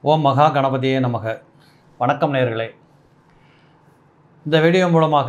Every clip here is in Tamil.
ஓம் மகா கணபதியே நமக வணக்கம் நேயர்களே இந்த வீடியோ மூலமாக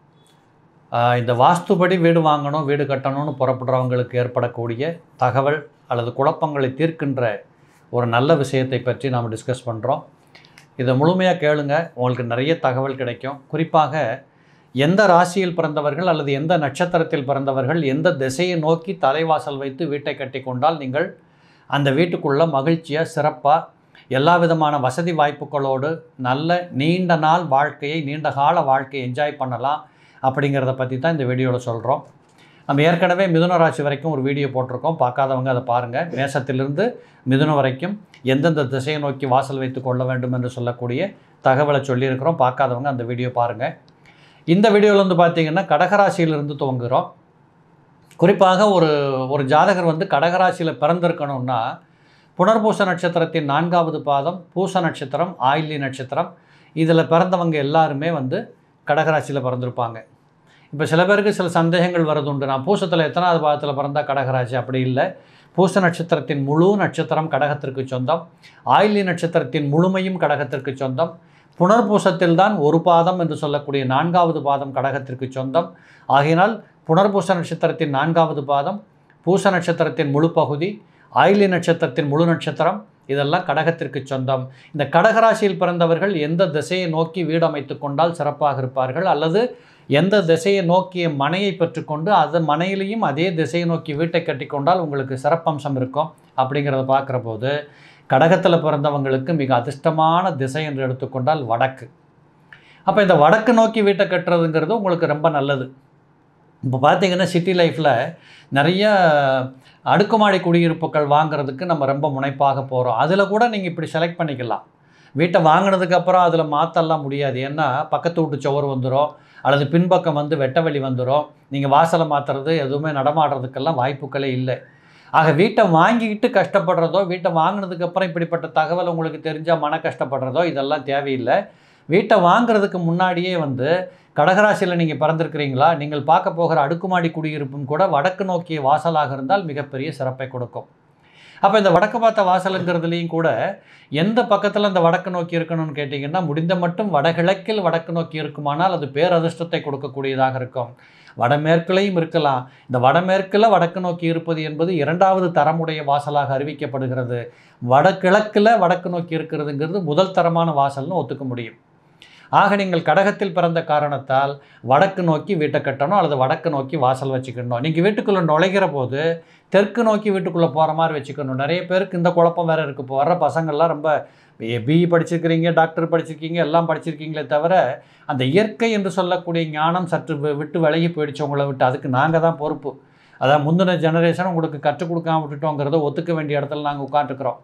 ஆஹ், இந்த வாஸ்துபடி வீடு வாங்கணும் வீடு கட்டணும்னு புறப்படுறவங்களுக்கு ஏற்படக்கூடிய தகவல் அல்லது குழப்பங்களை தீர்க்கின்ற ஒரு நல்ல விஷயத்தை பற்றி நாம் டிஸ்கஸ் பண்ணுறோம் இதை முழுமையாக கேளுங்க உங்களுக்கு நிறைய தகவல் கிடைக்கும் குறிப்பாக எந்த ராசியில் பிறந்தவர்கள் அல்லது எந்த நட்சத்திரத்தில் பிறந்தவர்கள் எந்த திசையை நோக்கி தலைவாசல் வைத்து வீட்டை கட்டி கொண்டால் நீங்கள் அந்த வீட்டுக்குள்ளே மகிழ்ச்சியாக சிறப்பாக எல்லா விதமான வசதி வாய்ப்புகளோடு நல்ல நீண்ட நாள் வாழ்க்கையை நீண்ட கால வாழ்க்கையை என்ஜாய் பண்ணலாம் அப்படிங்கிறத பற்றி தான் இந்த வீடியோவில் சொல்கிறோம் நம்ம ஏற்கனவே மிதுன ராசி வரைக்கும் ஒரு வீடியோ போட்டிருக்கோம் பார்க்காதவங்க அதை பாருங்கள் மேசத்திலிருந்து மிதுனம் வரைக்கும் எந்தெந்த திசையை நோக்கி வாசல் வைத்து கொள்ள வேண்டும் என்று சொல்லக்கூடிய தகவலை சொல்லியிருக்கிறோம் பார்க்காதவங்க அந்த வீடியோ பாருங்கள் இந்த வீடியோவில் வந்து பார்த்தீங்கன்னா கடகராசியிலிருந்து துவங்குகிறோம் குறிப்பாக ஒரு ஒரு ஜாதகர் வந்து கடகராசியில் பிறந்திருக்கணும்னா புனர்பூச நட்சத்திரத்தின் நான்காவது பாதம் பூச நட்சத்திரம் ஆயில்லி நட்சத்திரம் இதில் பிறந்தவங்க எல்லாருமே வந்து கடகராசியில் பிறந்திருப்பாங்க இப்போ சில பேருக்கு சில சந்தேகங்கள் வரது உண்டு நான் பூசத்தில் எத்தனாவது பாதத்தில் பிறந்தா கடகராசி அப்படி இல்லை பூச நட்சத்திரத்தின் முழு நட்சத்திரம் கடகத்திற்கு சொந்தம் ஆயில்லி நட்சத்திரத்தின் முழுமையும் கடகத்திற்கு சொந்தம் புனர்பூசத்தில் தான் ஒரு பாதம் என்று சொல்லக்கூடிய நான்காவது பாதம் கடகத்திற்கு சொந்தம் ஆகையினால் புனர்பூச நட்சத்திரத்தின் நான்காவது பாதம் பூச நட்சத்திரத்தின் முழு பகுதி ஆயிலி நட்சத்திரத்தின் முழு நட்சத்திரம் இதெல்லாம் கடகத்திற்கு சொந்தம் இந்த கடகராசியில் பிறந்தவர்கள் எந்த திசையை நோக்கி வீடு அமைத்து கொண்டால் சிறப்பாக இருப்பார்கள் அல்லது எந்த திசையை நோக்கிய மனையை பெற்றுக்கொண்டு அது மனையிலையும் அதே திசையை நோக்கி வீட்டை கட்டிக்கொண்டால் உங்களுக்கு சிறப்பம்சம் இருக்கும் அப்படிங்கிறத பார்க்குற போது கடகத்தில் பிறந்தவங்களுக்கு மிக அதிர்ஷ்டமான திசை என்று எடுத்துக்கொண்டால் வடக்கு அப்போ இந்த வடக்கு நோக்கி வீட்டை கட்டுறதுங்கிறது உங்களுக்கு ரொம்ப நல்லது இப்போ பார்த்தீங்கன்னா சிட்டி லைஃப்பில் நிறைய அடுக்குமாடி குடியிருப்புகள் வாங்குறதுக்கு நம்ம ரொம்ப முனைப்பாக போகிறோம் அதில் கூட நீங்கள் இப்படி செலக்ட் பண்ணிக்கலாம் வீட்டை வாங்கினதுக்கப்புறம் அதில் மாற்றலாம் முடியாது ஏன்னா பக்கத்து வீட்டு சுவர் வந்துடும் அல்லது பின்பக்கம் வந்து வெட்ட வெளி வந்துடும் நீங்கள் வாசலை மாற்றுறது எதுவுமே நடமாடுறதுக்கெல்லாம் வாய்ப்புகளே இல்லை ஆக வீட்டை வாங்கிக்கிட்டு கஷ்டப்படுறதோ வீட்டை வாங்கினதுக்கப்புறம் இப்படிப்பட்ட தகவல் உங்களுக்கு தெரிஞ்சால் மன கஷ்டப்படுறதோ இதெல்லாம் தேவையில்லை வீட்டை வாங்குறதுக்கு முன்னாடியே வந்து கடகராசியில் நீங்கள் பிறந்திருக்கிறீங்களா நீங்கள் பார்க்க போகிற அடுக்குமாடி குடியிருப்பும் கூட வடக்கு நோக்கிய வாசலாக இருந்தால் மிகப்பெரிய சிறப்பை கொடுக்கும் அப்போ இந்த வடக்கு பார்த்த வாசலுங்கிறதுலையும் கூட எந்த பக்கத்தில் அந்த வடக்கு நோக்கி இருக்கணும்னு கேட்டிங்கன்னா முடிந்த மட்டும் வடகிழக்கில் வடக்கு நோக்கி இருக்குமானால் அது பேரதிர்ஷ்டத்தை கொடுக்கக்கூடியதாக இருக்கும் வடமேற்குலையும் இருக்கலாம் இந்த வடமேற்கில் வடக்கு நோக்கி இருப்பது என்பது இரண்டாவது தரமுடைய வாசலாக அறிவிக்கப்படுகிறது வடகிழக்கில் வடக்கு நோக்கி இருக்கிறதுங்கிறது முதல் தரமான வாசல்னு ஒத்துக்க முடியும் ஆக நீங்கள் கடகத்தில் பிறந்த காரணத்தால் வடக்கு நோக்கி வீட்டை கட்டணும் அல்லது வடக்கு நோக்கி வாசல் வச்சுக்கணும் நீங்கள் வீட்டுக்குள்ளே நுழைகிற போது தெற்கு நோக்கி வீட்டுக்குள்ளே போகிற மாதிரி வச்சுக்கணும் நிறைய பேருக்கு இந்த குழப்பம் வேறு இருக்குது இப்போ வர்ற பசங்கள்லாம் ரொம்ப பிஇ படிச்சிருக்கிறீங்க டாக்டர் படிச்சிருக்கீங்க எல்லாம் படிச்சிருக்கீங்களே தவிர அந்த இயற்கை என்று சொல்லக்கூடிய ஞானம் சற்று வி- விட்டு விலகி போயிடுச்சு உங்களை விட்டு அதுக்கு நாங்கள் தான் பொறுப்பு அதான் முந்தின ஜெனரேஷன் உங்களுக்கு கற்றுக் கொடுக்காம விட்டுட்டோங்கிறத ஒத்துக்க வேண்டிய இடத்துல நாங்கள் உட்காந்துக்கிறோம்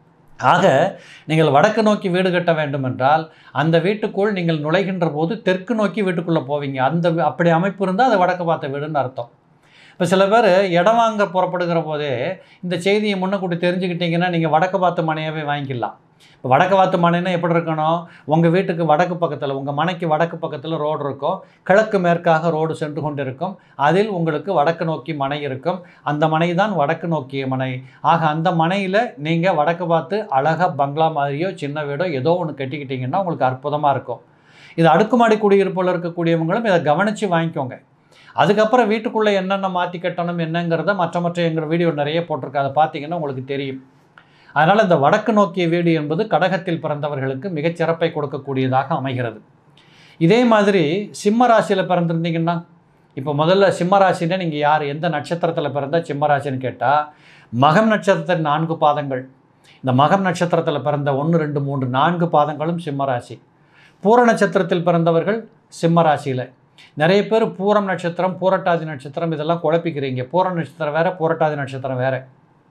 ஆக நீங்கள் வடக்கு நோக்கி வீடு கட்ட வேண்டும் என்றால் அந்த வீட்டுக்குள் நீங்கள் நுழைகின்ற போது தெற்கு நோக்கி வீட்டுக்குள்ளே போவீங்க அந்த வி- அப்படி அமைப்பு இருந்தால் அது வடக்கு பார்த்த வீடுன்னு அர்த்தம் இப்போ சில பேர் இடம் வாங்க புறப்படுகிற போதே இந்த செய்தியை முன்னக்கூட்டி தெரிஞ்சுக்கிட்டீங்கன்னா நீங்கள் வடக்கு பார்த்த மனையாவே வாங்கிக்கலாம் இப்போ வடக்கு பார்த்து மனைன்னா எப்படி இருக்கணும் உங்கள் வீட்டுக்கு வடக்கு பக்கத்தில் உங்கள் மனைக்கு வடக்கு பக்கத்தில் ரோடு இருக்கும் கிழக்கு மேற்காக ரோடு சென்று கொண்டிருக்கும் அதில் உங்களுக்கு வடக்கு நோக்கி மனை இருக்கும் அந்த மனை தான் வடக்கு நோக்கிய மனை ஆக அந்த மனையில் நீங்கள் வடக்கு பார்த்து அழகாக பங்களா மாதிரியோ சின்ன வீடோ ஏதோ ஒன்று கட்டிக்கிட்டிங்கன்னா உங்களுக்கு அற்புதமாக இருக்கும் இது அடுக்குமாடி குடியிருப்பில் இருக்கக்கூடியவங்களும் இதை கவனித்து வாங்கிக்கோங்க அதுக்கப்புறம் வீட்டுக்குள்ளே என்னென்ன மாற்றி கட்டணும் என்னங்கிறத மற்ற மற்ற எங்கள் வீடியோ நிறைய போட்டிருக்கு அதை பார்த்தீங்கன்னா உங்களுக்கு தெரியும் அதனால் இந்த வடக்கு நோக்கிய வீடு என்பது கடகத்தில் பிறந்தவர்களுக்கு மிகச் சிறப்பை கொடுக்கக்கூடியதாக அமைகிறது இதே மாதிரி சிம்ம ராசியில் பிறந்திருந்தீங்கன்னா இப்போ முதல்ல சிம்ம ராசின்னா நீங்கள் யார் எந்த நட்சத்திரத்தில் பிறந்தா சிம்ம ராசின்னு கேட்டால் மகம் நட்சத்திரத்தின் நான்கு பாதங்கள் இந்த மகம் நட்சத்திரத்தில் பிறந்த ஒன்று ரெண்டு மூன்று நான்கு பாதங்களும் சிம்ம ராசி பூர நட்சத்திரத்தில் பிறந்தவர்கள் சிம்ம ராசியில் நிறைய பேர் பூரம் நட்சத்திரம் பூரட்டாதி நட்சத்திரம் இதெல்லாம் குழப்பிக்கிறீங்க பூர நட்சத்திரம் வேறு பூரட்டாதி நட்சத்திரம் வேறு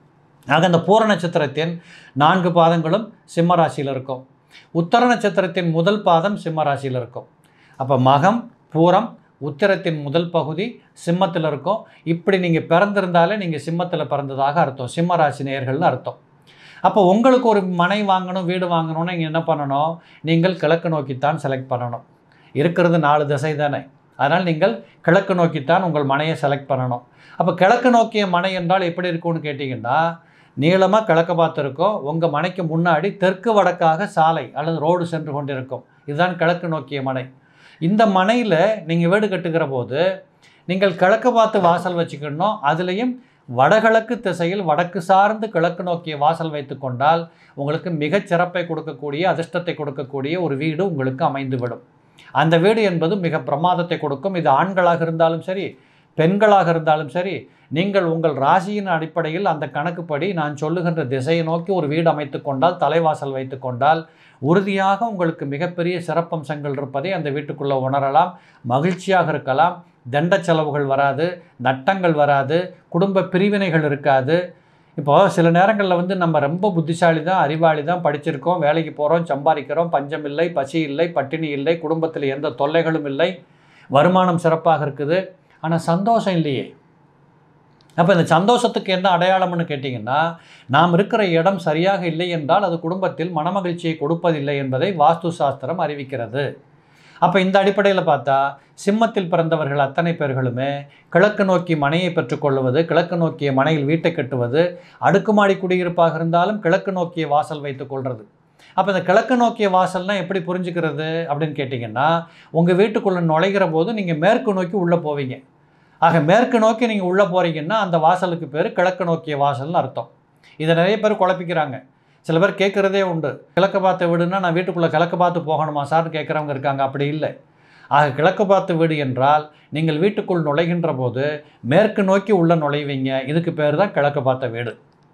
ஆக அந்த பூர நட்சத்திரத்தின் நான்கு பாதங்களும் சிம்ம ராசியில் இருக்கும் உத்தர நட்சத்திரத்தின் முதல் பாதம் சிம்ம ராசியில் இருக்கும் அப்போ மகம் பூரம் உத்திரத்தின் முதல் பகுதி சிம்மத்தில் இருக்கும் இப்படி நீங்கள் பிறந்திருந்தாலே நீங்கள் சிம்மத்தில் பிறந்ததாக அர்த்தம் சிம்ம ராசி நேயர்கள்னு அர்த்தம் அப்போ உங்களுக்கு ஒரு மனை வாங்கணும் வீடு வாங்கணும்னா நீங்கள் என்ன பண்ணணும் நீங்கள் கிழக்கு நோக்கித்தான் செலக்ட் பண்ணணும் இருக்கிறது நாலு திசை தானே அதனால் நீங்கள் கிழக்கு நோக்கித்தான் உங்கள் மனையை செலக்ட் பண்ணணும் அப்போ கிழக்கு நோக்கிய மனை என்றால் எப்படி இருக்கும்னு கேட்டிங்கன்னா நீளமாக கிழக்க பார்த்து இருக்கும் உங்கள் மனைக்கு முன்னாடி தெற்கு வடக்காக சாலை அல்லது ரோடு சென்று கொண்டிருக்கும் இதுதான் கிழக்கு நோக்கிய மனை இந்த மனையில் நீங்கள் வீடு கட்டுகிற போது நீங்கள் கிழக்கு பார்த்து வாசல் வச்சுக்கணும் அதுலேயும் வடகிழக்கு திசையில் வடக்கு சார்ந்து கிழக்கு நோக்கிய வாசல் வைத்து கொண்டால் உங்களுக்கு மிகச் சிறப்பை கொடுக்கக்கூடிய அதிர்ஷ்டத்தை கொடுக்கக்கூடிய ஒரு வீடு உங்களுக்கு அமைந்துவிடும் அந்த வீடு என்பது மிக பிரமாதத்தை கொடுக்கும் இது ஆண்களாக இருந்தாலும் சரி பெண்களாக இருந்தாலும் சரி நீங்கள் உங்கள் ராசியின் அடிப்படையில் அந்த கணக்குப்படி நான் சொல்லுகின்ற திசையை நோக்கி ஒரு வீடு அமைத்து கொண்டால் தலைவாசல் வைத்து கொண்டால் உறுதியாக உங்களுக்கு மிகப்பெரிய சிறப்பம்சங்கள் இருப்பதை அந்த வீட்டுக்குள்ளே உணரலாம் மகிழ்ச்சியாக இருக்கலாம் தண்ட செலவுகள் வராது நட்டங்கள் வராது குடும்ப பிரிவினைகள் இருக்காது இப்போ சில நேரங்களில் வந்து நம்ம ரொம்ப புத்திசாலி தான் அறிவாளி தான் படிச்சிருக்கோம் வேலைக்கு போகிறோம் சம்பாதிக்கிறோம் பஞ்சம் இல்லை பசி இல்லை பட்டினி இல்லை குடும்பத்தில் எந்த தொல்லைகளும் இல்லை வருமானம் சிறப்பாக இருக்குது ஆனால் சந்தோஷம் இல்லையே அப்போ இந்த சந்தோஷத்துக்கு என்ன அடையாளம்னு கேட்டிங்கன்னா நாம் இருக்கிற இடம் சரியாக இல்லை என்றால் அது குடும்பத்தில் மனமகிழ்ச்சியை கொடுப்பதில்லை என்பதை வாஸ்து சாஸ்திரம் அறிவிக்கிறது அப்போ இந்த அடிப்படையில் பார்த்தா சிம்மத்தில் பிறந்தவர்கள் அத்தனை பேர்களுமே கிழக்கு நோக்கி மனையை பெற்றுக்கொள்வது கிழக்கு நோக்கிய மனையில் வீட்டை கட்டுவது அடுக்குமாடி குடியிருப்பாக இருந்தாலும் கிழக்கு நோக்கிய வாசல் வைத்துக் கொள்வது அப்போ இந்த கிழக்கு நோக்கிய வாசல்னால் எப்படி புரிஞ்சுக்கிறது அப்படின்னு கேட்டிங்கன்னா உங்கள் வீட்டுக்குள்ளே நுழைகிற போது நீங்கள் மேற்கு நோக்கி உள்ளே போவீங்க ஆக மேற்கு நோக்கி நீங்கள் உள்ளே போகிறீங்கன்னா அந்த வாசலுக்கு பேர் கிழக்கு நோக்கிய வாசல்னு அர்த்தம் இதை நிறைய பேர் குழப்பிக்கிறாங்க சில பேர் கேட்குறதே உண்டு கிழக்கு பார்த்த வீடுனா நான் வீட்டுக்குள்ளே கிழக்கு பார்த்து போகணுமா சார்னு கேட்குறவங்க இருக்காங்க அப்படி இல்லை ஆக கிழக்கு பார்த்த வீடு என்றால் நீங்கள் வீட்டுக்குள் நுழைகின்ற போது மேற்கு நோக்கி உள்ளே நுழைவீங்க இதுக்கு பேர் தான் கிழக்கு பார்த்த வீடு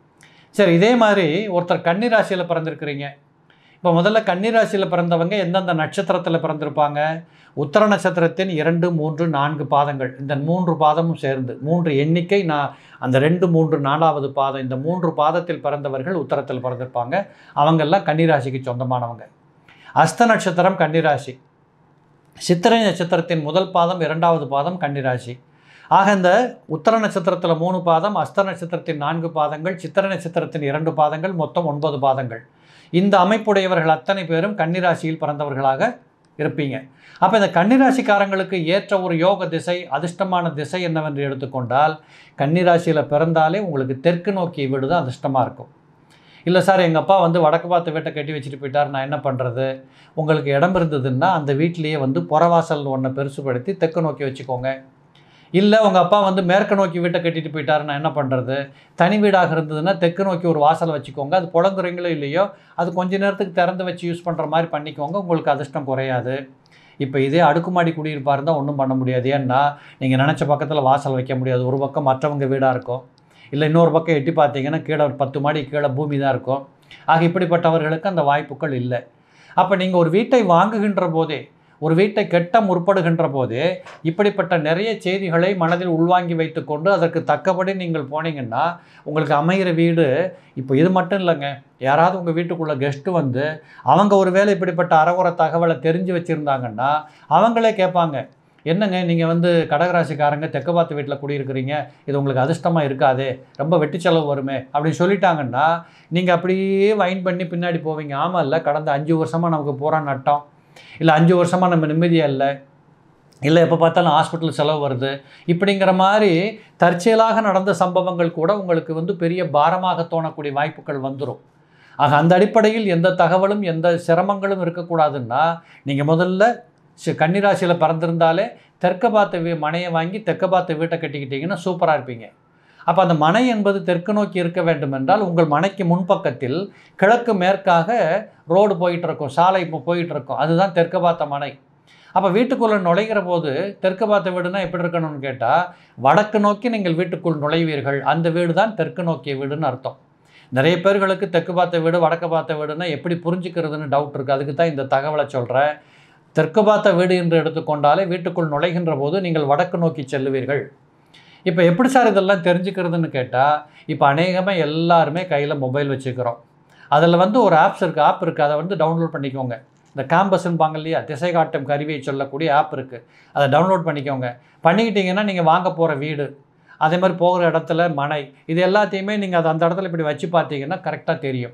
சரி இதே மாதிரி ஒருத்தர் கன்னி ராசியில் பிறந்திருக்கிறீங்க இப்போ முதல்ல கன்னி ராசியில் பிறந்தவங்க எந்தெந்த நட்சத்திரத்தில் பிறந்திருப்பாங்க உத்தர நட்சத்திரத்தின் இரண்டு மூன்று நான்கு பாதங்கள் இந்த மூன்று பாதமும் சேர்ந்து மூன்று எண்ணிக்கை நான் அந்த ரெண்டு மூன்று நாலாவது பாதம் இந்த மூன்று பாதத்தில் பிறந்தவர்கள் உத்தரத்தில் பிறந்திருப்பாங்க அவங்கெல்லாம் கன்னிராசிக்கு சொந்தமானவங்க அஸ்த நட்சத்திரம் கன்னிராசி சித்திரை நட்சத்திரத்தின் முதல் பாதம் இரண்டாவது பாதம் கன்னிராசி ஆக இந்த உத்தர நட்சத்திரத்தில் மூணு பாதம் அஸ்த நட்சத்திரத்தின் நான்கு பாதங்கள் சித்திரை நட்சத்திரத்தின் இரண்டு பாதங்கள் மொத்தம் ஒன்பது பாதங்கள் இந்த அமைப்புடையவர்கள் அத்தனை பேரும் கன்னிராசியில் பிறந்தவர்களாக இருப்பீங்க அப்போ இந்த கன்னிராசிக்காரங்களுக்கு ஏற்ற ஒரு யோக திசை அதிர்ஷ்டமான திசை என்னவென்று எடுத்துக்கொண்டால் கன்னிராசியில் பிறந்தாலே உங்களுக்கு தெற்கு நோக்கிய வீடு தான் அதிர்ஷ்டமாக இருக்கும் இல்லை சார் எங்கள் அப்பா வந்து வடக்கு பார்த்து வீட்டை கட்டி வச்சுட்டு போயிட்டார் நான் என்ன பண்ணுறது உங்களுக்கு இடம் இருந்ததுன்னா அந்த வீட்டிலேயே வந்து புறவாசல் ஒன்றை பெருசுபடுத்தி தெற்கு நோக்கி வச்சுக்கோங்க இல்லை உங்கள் அப்பா வந்து மேற்கு நோக்கி வீட்டை கட்டிட்டு போயிட்டாரு நான் என்ன பண்ணுறது தனி வீடாக இருந்ததுன்னா தெற்கு நோக்கி ஒரு வாசல் வச்சுக்கோங்க அது புழங்குறீங்களோ இல்லையோ அது கொஞ்ச நேரத்துக்கு திறந்து வச்சு யூஸ் பண்ணுற மாதிரி பண்ணிக்கோங்க உங்களுக்கு அதிர்ஷ்டம் குறையாது இப்போ இதே அடுக்குமாடி குடியிருப்பாக இருந்தால் ஒன்றும் பண்ண முடியாது ஏன்னா நீங்கள் நினச்ச பக்கத்தில் வாசல் வைக்க முடியாது ஒரு பக்கம் மற்றவங்க வீடாக இருக்கும் இல்லை இன்னொரு பக்கம் எட்டி பார்த்தீங்கன்னா கீழே ஒரு பத்து மாடி கீழே பூமி தான் இருக்கும் ஆக இப்படிப்பட்டவர்களுக்கு அந்த வாய்ப்புகள் இல்லை அப்போ நீங்கள் ஒரு வீட்டை வாங்குகின்ற போதே ஒரு வீட்டை கெட்ட முற்படுகின்ற போது இப்படிப்பட்ட நிறைய செய்திகளை மனதில் உள்வாங்கி வைத்துக்கொண்டு அதற்கு தக்கபடி நீங்கள் போனீங்கன்னா உங்களுக்கு அமைகிற வீடு இப்போ இது மட்டும் இல்லைங்க யாராவது உங்கள் வீட்டுக்குள்ளே கெஸ்ட்டு வந்து அவங்க ஒரு வேளை இப்படிப்பட்ட அறகுற தகவலை தெரிஞ்சு வச்சுருந்தாங்கன்னா அவங்களே கேட்பாங்க என்னங்க நீங்கள் வந்து கடகராசிக்காரங்க தெற்கு பார்த்து வீட்டில் குடியிருக்கிறீங்க இது உங்களுக்கு அதிர்ஷ்டமாக இருக்காது ரொம்ப வெட்டி செலவு வருமே அப்படின்னு சொல்லிட்டாங்கன்னா நீங்கள் அப்படியே வைன் பண்ணி பின்னாடி போவீங்க ஆமாம் இல்லை கடந்த அஞ்சு வருஷமாக நமக்கு பூரா நட்டம் இல்லை அஞ்சு வருஷமாக நம்ம நிம்மதியாக இல்லை இல்லை எப்போ பார்த்தாலும் ஹாஸ்பிட்டல் செலவு வருது இப்படிங்கிற மாதிரி தற்செயலாக நடந்த சம்பவங்கள் கூட உங்களுக்கு வந்து பெரிய பாரமாக தோணக்கூடிய வாய்ப்புகள் வந்துடும் ஆக அந்த அடிப்படையில் எந்த தகவலும் எந்த சிரமங்களும் இருக்கக்கூடாதுன்னா நீங்கள் முதல்ல சி- கன்னிராசியில் பிறந்திருந்தாலே தெற்க பார்த்த வீ மனையை வாங்கி தெற்க பார்த்த வீட்டை கட்டிக்கிட்டீங்கன்னா சூப்பராக இருப்பீங்க அப்போ அந்த மனை என்பது தெற்கு நோக்கி இருக்க வேண்டும் என்றால் உங்கள் மனைக்கு முன்பக்கத்தில் கிழக்கு மேற்காக ரோடு போயிட்டு இருக்கும் சாலை இப்போ போயிட்டு இருக்கும் அதுதான் தெற்கு பார்த்த மனை அப்போ வீட்டுக்குள்ளே நுழைகிற போது தெற்கு பார்த்த வீடுனா எப்படி இருக்கணும்னு கேட்டால் வடக்கு நோக்கி நீங்கள் வீட்டுக்குள் நுழைவீர்கள் அந்த வீடு தான் தெற்கு நோக்கிய வீடுன்னு அர்த்தம் நிறைய பேர்களுக்கு தெற்கு பார்த்த வீடு வடக்கு பார்த்த வீடுனா எப்படி புரிஞ்சுக்கிறதுன்னு டவுட் இருக்குது அதுக்கு தான் இந்த தகவலை சொல்கிறேன் தெற்கு பார்த்த வீடு என்று எடுத்துக்கொண்டாலே வீட்டுக்குள் நுழைகின்ற போது நீங்கள் வடக்கு நோக்கி செல்லுவீர்கள் இப்போ எப்படி சார் இதெல்லாம் தெரிஞ்சுக்கிறதுன்னு கேட்டால் இப்போ அநேகமாக எல்லாருமே கையில் மொபைல் வச்சுக்கிறோம் அதில் வந்து ஒரு ஆப்ஸ் இருக்குது ஆப் இருக்குது அதை வந்து டவுன்லோட் பண்ணிக்கோங்க இந்த கேம்பஸ்ன்பாங்க இல்லையா திசை காட்டும் கருவியை சொல்லக்கூடிய ஆப் இருக்குது அதை டவுன்லோட் பண்ணிக்கோங்க பண்ணிக்கிட்டீங்கன்னா நீங்கள் வாங்க போகிற வீடு அதே மாதிரி போகிற இடத்துல மனை இது எல்லாத்தையுமே நீங்கள் அதை அந்த இடத்துல இப்படி வச்சு பார்த்தீங்கன்னா கரெக்டாக தெரியும்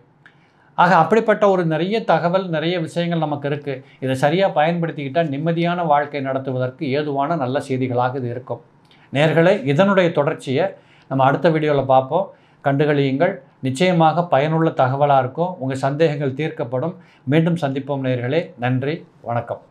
ஆக அப்படிப்பட்ட ஒரு நிறைய தகவல் நிறைய விஷயங்கள் நமக்கு இருக்குது இதை சரியாக பயன்படுத்திக்கிட்டால் நிம்மதியான வாழ்க்கை நடத்துவதற்கு ஏதுவான நல்ல செய்திகளாக இது இருக்கும் நேர்களே இதனுடைய தொடர்ச்சியை நம்ம அடுத்த வீடியோவில் பார்ப்போம் கண்டுகளியுங்கள் நிச்சயமாக பயனுள்ள தகவலாக இருக்கும் உங்கள் சந்தேகங்கள் தீர்க்கப்படும் மீண்டும் சந்திப்போம் நேயர்களே நன்றி வணக்கம்